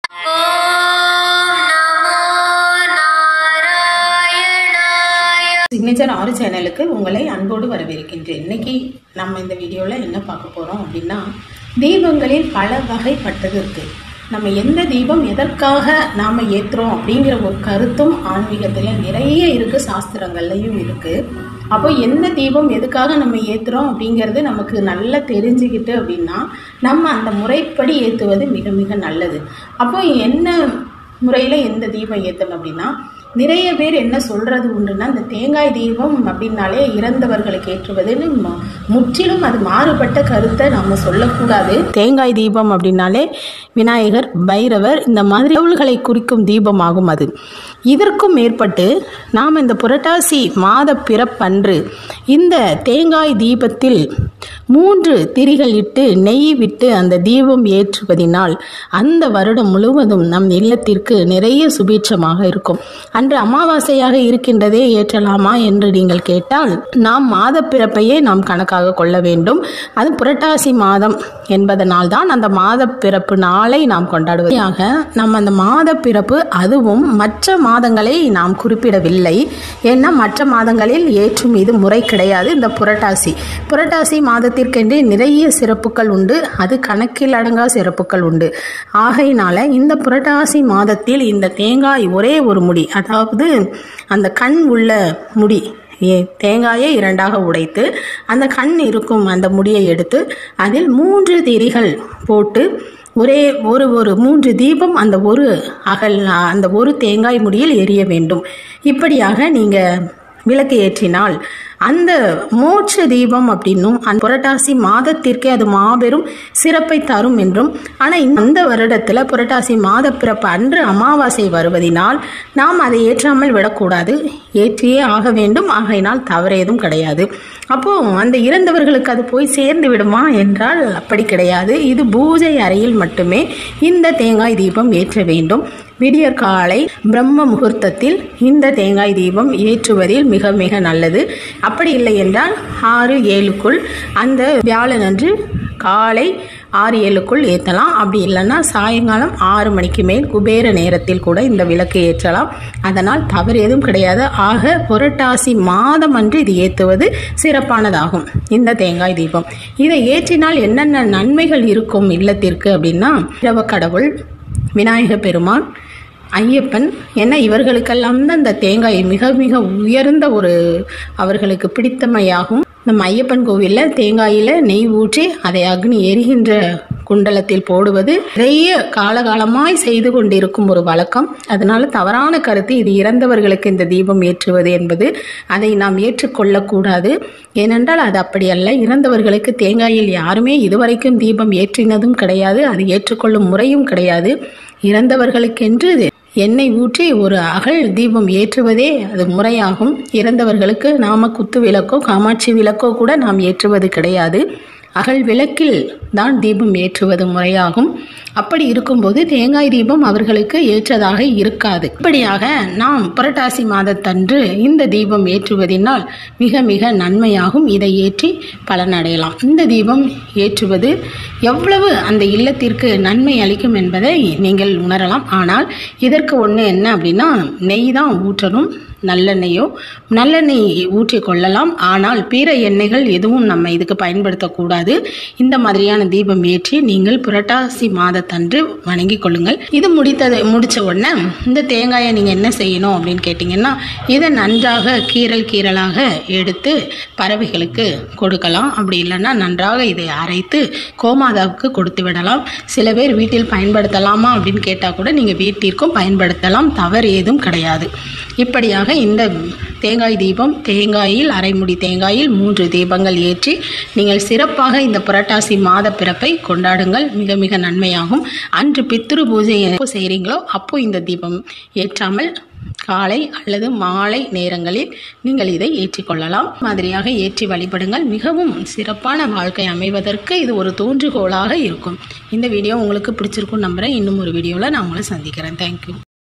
signature ஆறு சேனலுக்கு உங்களை அன்போடு வரவேற்கின்றேன் இன்னைக்கு நம்ம இந்த வீடியோவில் என்ன பார்க்க போகிறோம் அப்படின்னா தீபங்களில் பல வகைப்பட்டது இருக்கு நம்ம எந்த தீபம் எதற்காக நாம் ஏற்றுறோம் அப்படிங்கிற ஒரு கருத்தும் ஆன்மீகத்தில் நிறைய இருக்குது சாஸ்திரங்கள்லையும் இருக்குது அப்போ எந்த தீபம் எதுக்காக நம்ம ஏற்றுறோம் அப்படிங்கிறது நமக்கு நல்லா தெரிஞ்சுக்கிட்டு அப்படின்னா நம்ம அந்த முறைப்படி ஏற்றுவது மிக மிக நல்லது அப்போ என்ன முறையில் எந்த தீபம் ஏற்றணும் அப்படின்னா நிறைய பேர் என்ன சொல்றது உண்டுன்னா இந்த தேங்காய் தீபம் அப்படின்னாலே இறந்தவர்களுக்கு ஏற்றுவதுன்னு ம- முற்றிலும் அது மாறுபட்ட கருத்தை நம்ம சொல்லக்கூடாது தேங்காய் தீபம் அப்படின்னாலே விநாயகர் பைரவர் இந்த மாதிரி கடவுள்களை குறிக்கும் தீபமாகும் அது இதற்கும் மேற்பட்டு நாம் இந்த புரட்டாசி மாத பிறப்பன்று இந்த தேங்காய் தீபத்தில் மூன்று திரிகள் இட்டு நெய் விட்டு அந்த தீபம் ஏற்றுவதினால் அந்த வருடம் முழுவதும் நம் இல்லத்திற்கு நிறைய சுபீட்சமாக இருக்கும் அன்று அமாவாசையாக இருக்கின்றதே ஏற்றலாமா என்று நீங்கள் கேட்டால் நாம் மாத பிறப்பையே நாம் கணக்காக கொள்ள வேண்டும் அது புரட்டாசி மாதம் என்பதனால் தான் அந்த மாத பிறப்பு நாளை நாம் கொண்டாடுவதாக நம்ம அந்த மாத பிறப்பு அதுவும் மற்ற மாதங்களை நாம் குறிப்பிடவில்லை ஏன்னா மற்ற மாதங்களில் ஏற்றும் இது முறை கிடையாது இந்த புரட்டாசி புரட்டாசி மாதத்திற்கென்றே நிறைய சிறப்புகள் உண்டு அது கணக்கில் அடங்கா சிறப்புகள் உண்டு ஆகையினால இந்த புரட்டாசி மாதத்தில் இந்த தேங்காய் ஒரே ஒரு முடி அதாவது அந்த கண் உள்ள முடி ஏ தேங்காயை இரண்டாக உடைத்து அந்த கண் இருக்கும் அந்த முடியை எடுத்து அதில் மூன்று திரிகள் போட்டு ஒரே ஒரு ஒரு மூன்று தீபம் அந்த ஒரு அகல் அந்த ஒரு தேங்காய் முடியில் எரிய வேண்டும் இப்படியாக நீங்கள் விளக்கு ஏற்றினால் அந்த மோட்ச தீபம் அப்படின்னும் அந்த புரட்டாசி மாதத்திற்கே அது மாபெரும் சிறப்பை தரும் என்றும் ஆனால் அந்த வருடத்தில் புரட்டாசி மாத பிறப்பு அன்று அமாவாசை வருவதினால் நாம் அதை ஏற்றாமல் விடக்கூடாது ஏற்றியே ஆக வேண்டும் ஆகையினால் தவறேதும் கிடையாது அப்போ அந்த இறந்தவர்களுக்கு அது போய் சேர்ந்து விடுமா என்றால் அப்படி கிடையாது இது பூஜை அறையில் மட்டுமே இந்த தேங்காய் தீபம் ஏற்ற வேண்டும் விடியற் காலை பிரம்ம முகூர்த்தத்தில் இந்த தேங்காய் தீபம் ஏற்றுவதில் மிக மிக நல்லது அப்படி இல்லை என்றால் ஆறு ஏழுக்குள் அந்த வியாழனன்று காலை ஆறு ஏழுக்குள் ஏற்றலாம் அப்படி இல்லைன்னா சாயங்காலம் ஆறு மணிக்கு மேல் குபேர நேரத்தில் கூட இந்த விளக்கு ஏற்றலாம் அதனால் தவறு எதுவும் கிடையாது ஆக புரட்டாசி மாதம் அன்று இது ஏற்றுவது சிறப்பானதாகும் இந்த தேங்காய் தீபம் இதை ஏற்றினால் என்னென்ன நன்மைகள் இருக்கும் இல்லத்திற்கு அப்படின்னா இரவ கடவுள் விநாயக பெருமான் ஐயப்பன் ஏன்னா இவர்களுக்கெல்லாம் தான் இந்த தேங்காய் மிக மிக உயர்ந்த ஒரு அவர்களுக்கு பிடித்தமையாகும் நம்ம ஐயப்பன் கோவிலில் தேங்காயில் நெய் ஊற்றி அதை அக்னி எரிகின்ற குண்டலத்தில் போடுவது நிறைய காலகாலமாய் செய்து கொண்டிருக்கும் ஒரு வழக்கம் அதனால தவறான கருத்து இது இறந்தவர்களுக்கு இந்த தீபம் ஏற்றுவது என்பது அதை நாம் ஏற்றுக்கொள்ளக்கூடாது ஏனென்றால் அது அப்படி அல்ல இறந்தவர்களுக்கு தேங்காயில் யாருமே இதுவரைக்கும் தீபம் ஏற்றினதும் கிடையாது அது ஏற்றுக்கொள்ளும் முறையும் கிடையாது இறந்தவர்களுக்கென்று எண்ணெய் ஊற்றி ஒரு அகல் தீபம் ஏற்றுவதே அது முறையாகும் இறந்தவர்களுக்கு நாம குத்து விளக்கோ காமாட்சி விளக்கோ கூட நாம் ஏற்றுவது கிடையாது அகல் விளக்கில் தான் தீபம் ஏற்றுவது முறையாகும் அப்படி இருக்கும்போது தேங்காய் தீபம் அவர்களுக்கு ஏற்றதாக இருக்காது இப்படியாக நாம் புரட்டாசி மாதத்தன்று இந்த தீபம் ஏற்றுவதினால் மிக மிக நன்மையாகும் இதை ஏற்றி பலனடையலாம் இந்த தீபம் ஏற்றுவது எவ்வளவு அந்த இல்லத்திற்கு நன்மை அளிக்கும் என்பதை நீங்கள் உணரலாம் ஆனால் இதற்கு ஒன்று என்ன அப்படின்னா நெய் தான் ஊற்றணும் நல்லெண்ணெயோ நல்லெண்ணெய் ஊற்றி கொள்ளலாம் ஆனால் பிற எண்ணெய்கள் எதுவும் நம்ம இதுக்கு பயன்படுத்தக்கூடாது இந்த மாதிரியான தீபம் ஏற்றி நீங்கள் புரட்டாசி மாதத்தன்று வணங்கி கொள்ளுங்கள் இது முடித்தது முடிச்ச உடனே இந்த தேங்காயை நீங்கள் என்ன செய்யணும் அப்படின்னு கேட்டிங்கன்னா இதை நன்றாக கீறல் கீறலாக எடுத்து பறவைகளுக்கு கொடுக்கலாம் அப்படி இல்லைன்னா நன்றாக இதை அரைத்து கோமாதாவுக்கு கொடுத்து விடலாம் சில பேர் வீட்டில் பயன்படுத்தலாமா அப்படின்னு கேட்டால் கூட நீங்கள் வீட்டிற்கும் பயன்படுத்தலாம் தவறு ஏதும் கிடையாது இப்படியாக இந்த தேங்காய் தீபம் தேங்காயில் அரைமுடி தேங்காயில் மூன்று தீபங்கள் ஏற்றி நீங்கள் சிறப்பாக இந்த புரட்டாசி மாத பிறப்பை கொண்டாடுங்கள் மிக மிக நன்மையாகும் அன்று பித்ரு பூஜை எப்போ செய்கிறீங்களோ அப்போ இந்த தீபம் ஏற்றாமல் காலை அல்லது மாலை நேரங்களில் நீங்கள் இதை ஏற்றிக்கொள்ளலாம் மாதிரியாக ஏற்றி வழிபடுங்கள் மிகவும் சிறப்பான வாழ்க்கை அமைவதற்கு இது ஒரு தூண்டுகோலாக இருக்கும் இந்த வீடியோ உங்களுக்கு பிடிச்சிருக்கும் நம்புகிறேன் இன்னும் ஒரு வீடியோவில் நான் உங்களை சந்திக்கிறேன் தேங்க்யூ